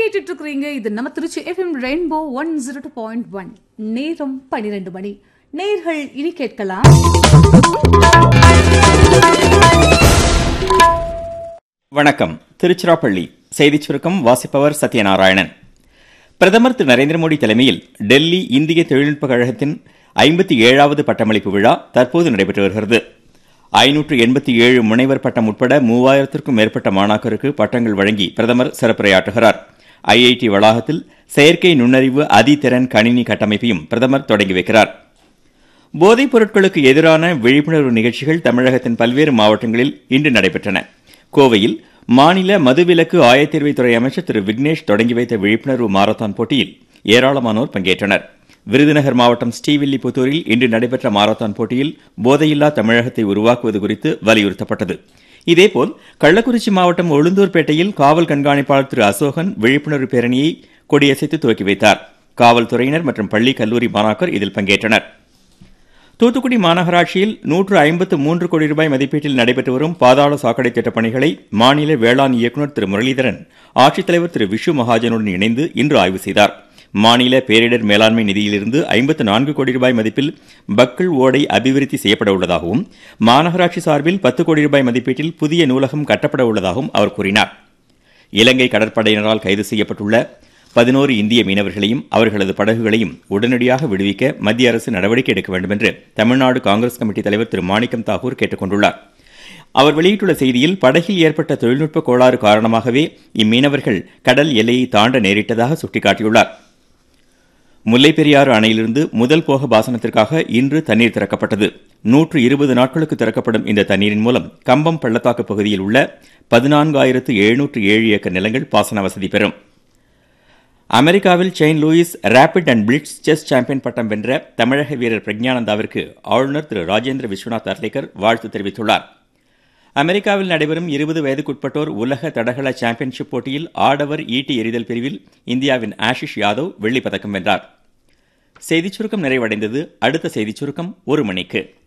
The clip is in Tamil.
கேட்டுட்டு இருக்கிறீங்க இது நம்ம Trichy FM rainbow one zero two point one நேரம் பன்னிரெண்டு மணி நேர்கள் இனி கேட்கலாம் வணக்கம் திருச்சிராப்பள்ளி செய்திச் சுருக்கம் வாசிப்பவர் சத்யநாராயணன் பிரதமர் திரு நரேந்திர மோடி தலைமையில் டெல்லி இந்திய தொழில்நுட்ப கழகத்தின் ஐம்பத்தி ஏழாவது பட்டமளிப்பு விழா தற்போது நடைபெற்று வருகிறது ஐநூற்று எண்பத்தி ஏழு முனைவர் பட்டம் உட்பட மூவாயிரத்திற்கும் மேற்பட்ட மாணாக்கருக்கு பட்டங்கள் வழங்கி பிரதமர் சிறப்புரையாற்றுகிறார் ஐஐடி வளாகத்தில் செயற்கை நுண்ணறிவு அதிதிறன் கணினி கட்டமைப்பையும் பிரதமர் தொடங்கி வைக்கிறார் போதைப் பொருட்களுக்கு எதிரான விழிப்புணர்வு நிகழ்ச்சிகள் தமிழகத்தின் பல்வேறு மாவட்டங்களில் இன்று நடைபெற்றன கோவையில் மாநில மதுவிலக்கு ஆயத்தீர்வைத்துறை அமைச்சர் திரு விக்னேஷ் தொடங்கி வைத்த விழிப்புணர்வு மாரத்தான் போட்டியில் ஏராளமானோர் பங்கேற்றனர் விருதுநகர் மாவட்டம் ஸ்ரீவில்லிபுத்தூரில் இன்று நடைபெற்ற மாரத்தான் போட்டியில் போதையில்லா தமிழகத்தை உருவாக்குவது குறித்து வலியுறுத்தப்பட்டது இதேபோல் கள்ளக்குறிச்சி மாவட்டம் உளுந்தூர்பேட்டையில் காவல் கண்காணிப்பாளர் திரு அசோகன் விழிப்புணர்வு பேரணியை கொடியசைத்து துவக்கி வைத்தார் காவல்துறையினர் மற்றும் பள்ளி கல்லூரி மாணாக்கர் இதில் பங்கேற்றனர் தூத்துக்குடி மாநகராட்சியில் நூற்று ஐம்பத்து மூன்று கோடி ரூபாய் மதிப்பீட்டில் நடைபெற்று வரும் பாதாள சாக்கடை திட்டப் பணிகளை மாநில வேளாண் இயக்குநர் திரு முரளிதரன் ஆட்சித்தலைவர் திரு விஷு மகாஜனுடன் இணைந்து இன்று ஆய்வு செய்தார் மாநில பேரிடர் மேலாண்மை நிதியிலிருந்து ஐம்பத்து நான்கு கோடி ரூபாய் மதிப்பில் பக்கிள் ஓடை அபிவிருத்தி செய்யப்பட உள்ளதாகவும் மாநகராட்சி சார்பில் பத்து கோடி ரூபாய் மதிப்பீட்டில் புதிய நூலகம் கட்டப்பட உள்ளதாகவும் அவர் கூறினார் இலங்கை கடற்படையினரால் கைது செய்யப்பட்டுள்ள பதினோரு இந்திய மீனவர்களையும் அவர்களது படகுகளையும் உடனடியாக விடுவிக்க மத்திய அரசு நடவடிக்கை எடுக்க வேண்டும் என்று தமிழ்நாடு காங்கிரஸ் கமிட்டி தலைவர் திரு மாணிக்கம் தாகூர் கேட்டுக் கொண்டுள்ளார் அவர் வெளியிட்டுள்ள செய்தியில் படகில் ஏற்பட்ட தொழில்நுட்ப கோளாறு காரணமாகவே இம்மீனவர்கள் கடல் எல்லையை தாண்ட நேரிட்டதாக சுட்டிக்காட்டியுள்ளார் முல்லைப் பெரியாறு அணையிலிருந்து முதல் போக பாசனத்திற்காக இன்று தண்ணீர் திறக்கப்பட்டது நூற்று இருபது நாட்களுக்கு திறக்கப்படும் இந்த தண்ணீரின் மூலம் கம்பம் பள்ளத்தாக்கு பகுதியில் உள்ள பதினான்காயிரத்து எழுநூற்று ஏழு ஏக்கர் நிலங்கள் பாசன வசதி பெறும் அமெரிக்காவில் saint Louis rapid and blitz chess champion பட்டம் வென்ற தமிழக வீரர் பிரக்ஞானந்தாவிற்கு ஆளுநர் திரு ராஜேந்திர விஸ்வநாத் அர்லேக்கர் வாழ்த்து தெரிவித்துள்ளார் அமெரிக்காவில் நடைபெறும் இருபது வயதுக்குட்பட்டோர் உலக தடகள சாம்பியன்ஷிப் போட்டியில் ஆடவர் ஈட்டி எறிதல் பிரிவில் இந்தியாவின் ஆஷிஷ் யாதவ் வெள்ளிப் பதக்கம் வென்றார் செய்திச் சுருக்கம் நிறைவடைந்தது அடுத்த செய்திச் சுருக்கம் ஒரு மணிக்கு